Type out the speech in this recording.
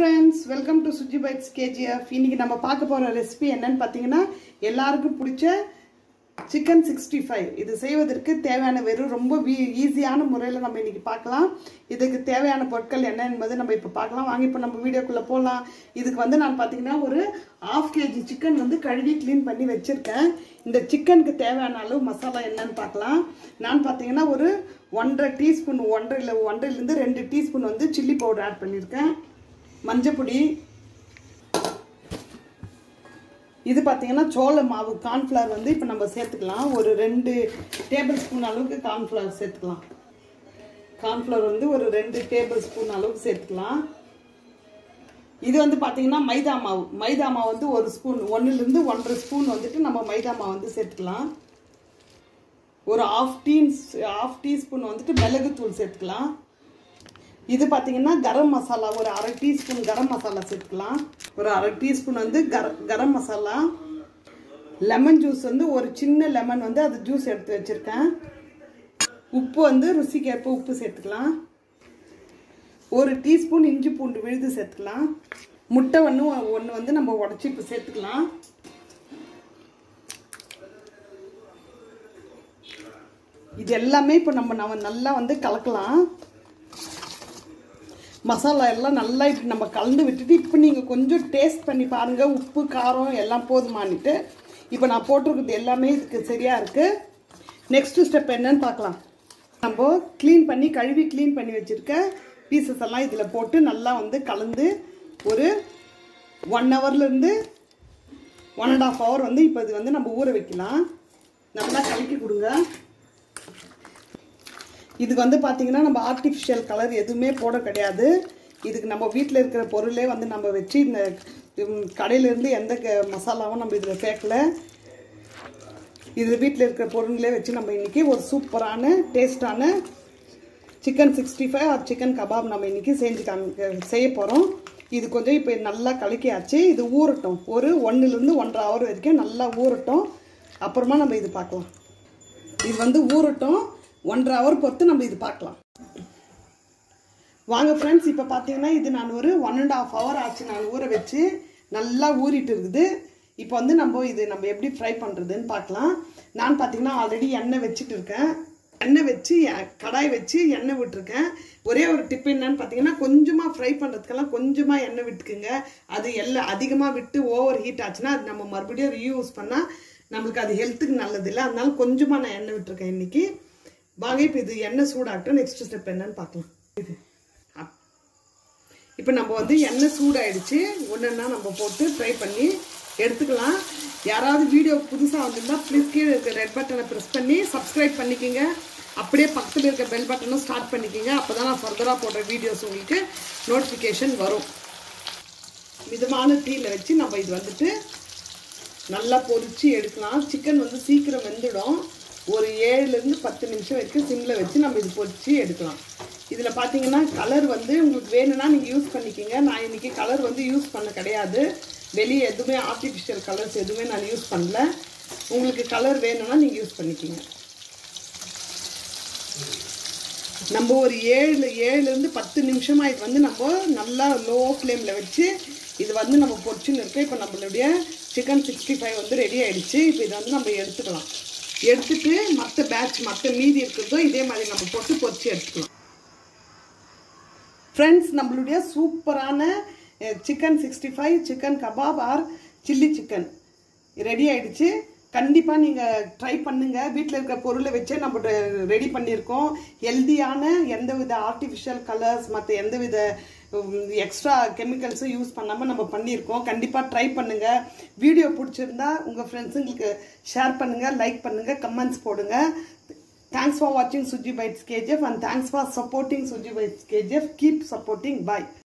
friends welcome to Suji bites KGF இன்னைக்கு நம்ம பார்க்க போகிற ரெசிபி என்னன்னு பார்த்தீங்கன்னா எல்லாருக்கும் பிடிச்ச சிக்கன் சிக்ஸ்டி ஃபைவ் இது செய்வதற்கு தேவையான வெறும் ரொம்ப வீ ஈஸியான முறையில் நம்ம இன்னைக்கு பார்க்கலாம் இதுக்கு தேவையான பொருட்கள் என்ன என்பது நம்ம இப்போ பார்க்கலாம் வாங்கி இப்போ நம்ம வீடியோக்குள்ளே போகலாம் இதுக்கு வந்து நான் பார்த்தீங்கன்னா ஒரு ஆஃப் கேஜி சிக்கன் வந்து கழுவி க்ளீன் பண்ணி வச்சுருக்கேன் இந்த சிக்கனுக்கு தேவையான அளவு மசாலா என்னன்னு பார்க்கலாம் நான் பார்த்தீங்கன்னா ஒரு ஒன்றரை டீஸ்பூன் ஒன்றரை இல்லை ஒன்றரைலேருந்து ரெண்டு டீஸ்பூன் வந்து சில்லி பவுடர் ஆட் பண்ணியிருக்கேன் மஞ்சப்பொடி இது பார்த்தீங்கன்னா சோள மாவு கார்ன்ஃப்ளவர் வந்து இப்போ நம்ம சேர்த்துக்கலாம் ஒரு ரெண்டு டேபிள் ஸ்பூன் அளவுக்கு கார்ன்ஃப்ளவர் சேர்த்துக்கலாம் கார்ன்ஃப்ளவர் வந்து ஒரு ரெண்டு டேபிள் ஸ்பூன் அளவுக்கு சேர்த்துக்கலாம் இது வந்து பார்த்தீங்கன்னா மைதா மாவு மைதா மாவு வந்து ஒரு ஸ்பூன் ஒன்றுலேருந்து ஒன்றரை ஸ்பூன் வந்துட்டு நம்ம மைதா மாவு வந்து சேர்த்துக்கலாம் ஒரு ஆஃப் டீன்ஸ் ஆஃப் டீஸ்பூன் வந்துட்டு மிளகுத்தூள் சேர்த்துக்கலாம் இது பார்த்தீங்கன்னா கரம் மசாலா ஒரு அரை டீஸ்பூன் கரம் மசாலா சேர்த்துக்கலாம் ஒரு அரை டீஸ்பூன் வந்து கர கரம் மசாலா லெமன் ஜூஸ் வந்து ஒரு சின்ன லெமன் வந்து அது ஜூஸ் எடுத்து வச்சுருக்கேன் உப்பு வந்து ருசிக்கேற்ப உப்பு சேர்த்துக்கலாம் ஒரு டீஸ்பூன் இஞ்சி பூண்டு விழுது சேர்த்துக்கலாம் முட்டை ஒன்று ஒன்று வந்து நம்ம உடச்சி இப்போ சேர்த்துக்கலாம் இது எல்லாமே இப்போ நம்ம நம்ம நல்லா வந்து கலக்கலாம் மசாலா எல்லாம் நல்லா இப்படி நம்ம கலந்து விட்டுட்டு இப்போ நீங்கள் கொஞ்சம் டேஸ்ட் பண்ணி பாருங்கள் உப்பு காரம் எல்லாம் போதுமானிட்டு இப்போ நான் போட்டிருக்கிறது எல்லாமே இதுக்கு சரியாக இருக்குது நெக்ஸ்ட்டு ஸ்டெப் என்னன்னு பார்க்கலாம் நம்ம க்ளீன் பண்ணி கழுவி க்ளீன் பண்ணி வச்சுருக்க பீசஸ் எல்லாம் இதில் போட்டு நல்லா வந்து கலந்து ஒரு ஒன் ஹவர்லேருந்து ஒன் அண்ட் ஆஃப் ஹவர் வந்து இப்போ இது வந்து நம்ம ஊற வைக்கலாம் நல்லா கலக்கி கொடுங்க இதுக்கு வந்து பார்த்தீங்கன்னா நம்ம ஆர்டிஃபிஷியல் கலர் எதுவுமே போட கிடையாது இதுக்கு நம்ம வீட்டில் இருக்கிற பொருளே வந்து நம்ம வச்சு இந்த கடையிலேருந்து எந்த மசாலாவும் நம்ம இதில் சேர்க்கல இது வீட்டில் இருக்கிற பொருளே வச்சு நம்ம இன்றைக்கி ஒரு சூப்பரான டேஸ்டான chicken sixty five or chicken kebab நம்ம இன்றைக்கி செஞ்சு காமி செய்ய போகிறோம் இது கொஞ்சம் இப்போ நல்லா கலக்கியாச்சு இது ஊறட்டும் ஒரு ஒன்றுலேருந்து ஒன்றரை ஹவர் வரைக்கும் நல்லா ஊறட்டும் அப்புறமா நம்ம இது பார்க்கலாம் இது வந்து ஊறட்டும் ஒன்றரை ஹவர் பொறுத்து நம்ம இது பார்க்கலாம் வாங்க ஃப்ரெண்ட்ஸ் இப்போ பார்த்தீங்கன்னா இது நான் ஒரு ஒன் அண்ட் ஆஃப் ஹவர் ஆச்சு நான் ஊற வச்சு நல்லா ஊறிட்டு இருக்குது இப்போ வந்து நம்ம இது நம்ம எப்படி ஃப்ரை பண்ணுறதுன்னு பார்க்கலாம் நான் பார்த்தீங்கன்னா ஆல்ரெடி எண்ணெய் வச்சுட்டு இருக்கேன் எண்ணெய் வச்சு கடாய் வச்சு எண்ணெய் விட்டுருக்கேன் ஒரே ஒரு டிப் என்னன்னு பார்த்தீங்கன்னா கொஞ்சமாக ஃப்ரை பண்ணுறதுக்கெல்லாம் கொஞ்சமாக எண்ணெய் விட்டுக்குங்க அது எல்லாம் அதிகமாக விட்டு ஓவர் ஹீட் ஆச்சுன்னா அது நம்ம மறுபடியும் ரீயூஸ் பண்ணால் நம்மளுக்கு அது ஹெல்த்துக்கு நல்லது இல்லை அதனால கொஞ்சமாக நான் எண்ணெய் விட்டுருக்கேன் இன்றைக்கி வாங்க இப்போ இது எண்ணெய் சூடாகட்டும் நெக்ஸ்ட் ஸ்டெப் என்னன்னு பார்க்கலாம் இது இப்போ நம்ம வந்து எண்ணெய் சூடாயிடுச்சு ஒன்றுன்னா நம்ம போட்டு ஃப்ரை பண்ணி எடுத்துக்கலாம் யாராவது வீடியோ புதுசாக வந்திருந்தா ப்ளீஸ் கீழே இருக்க ரெட் பட்டனை ப்ரெஸ் பண்ணி சப்ஸ்கிரைப் பண்ணிக்கோங்க அப்படியே பக்கத்தில் இருக்க பெல் பட்டனும் ஸ்டார்ட் பண்ணிக்கோங்க அப்போ தான் நான் ஃபர்தராக போடுற வீடியோஸ் உங்களுக்கு நோட்டிஃபிகேஷன் வரும் மிதமான தீயில் வச்சு நம்ம இது வந்துட்டு நல்லா பொரித்து எடுக்கலாம் சிக்கன் வந்து சீக்கிரம் வெந்துடும் ஒரு ஏழுலேருந்து பத்து நிமிஷம் வரைக்கும் சிம்மில் வச்சு நம்ம இது பொரித்து எடுக்கலாம் இதில் பார்த்தீங்கன்னா கலர் வந்து உங்களுக்கு வேணும்னா நீங்கள் யூஸ் பண்ணிக்கிங்க நான் இன்றைக்கி கலர் வந்து யூஸ் பண்ண கிடையாது வெளியே எதுவுமே ஆர்டிஃபிஷியல் கலர்ஸ் எதுவுமே நான் யூஸ் பண்ணல உங்களுக்கு கலர் வேணும்னா நீங்கள் யூஸ் பண்ணிக்கிங்க நம்ம ஒரு ஏழு ஏழுலேருந்து பத்து நிமிஷமாக இது வந்து நம்ம நல்லா லோ ஃப்ளேமில் வச்சு இது வந்து நம்ம பொரிச்சுன்னு இருக்கோம் இப்போ நம்மளுடைய சிக்கன் சிக்ஸ்டி ஃபைவ் வந்து ரெடி ஆகிடுச்சு இப்போ இதை வந்து நம்ம எடுத்துக்கலாம் எடுத்துட்டு மற்ற பேட்ச் மற்ற மீதி இருக்கிறதும் இதே மாதிரி நம்ம போட்டு பொரிச்சு எடுத்துக்கலாம் ஃப்ரெண்ட்ஸ் நம்மளுடைய சூப்பரான chicken sixty five chicken kebab or chilli chicken ready ஆயிடுச்சு கண்டிப்பாக நீங்கள் ட்ரை பண்ணுங்கள் வீட்டில் இருக்கிற பொருளை வச்சே நம்ம ரெடி பண்ணியிருக்கோம் ஹெல்தியான எந்தவித ஆர்டிஃபிஷியல் கலர்ஸ் மற்ற எந்தவித எக்ஸ்ட்ரா கெமிக்கல்ஸும் யூஸ் பண்ணாமல் நம்ம பண்ணியிருக்கோம் கண்டிப்பாக ட்ரை பண்ணுங்கள் வீடியோ பிடிச்சிருந்தா உங்கள் ஃப்ரெண்ட்ஸுங்களுக்கு ஷேர் பண்ணுங்கள் லைக் பண்ணுங்கள் கமெண்ட்ஸ் போடுங்க தேங்க்ஸ் ஃபார் வாட்சிங் Suji bites KGF and thanks for supporting Suji bites KGF keep supporting bye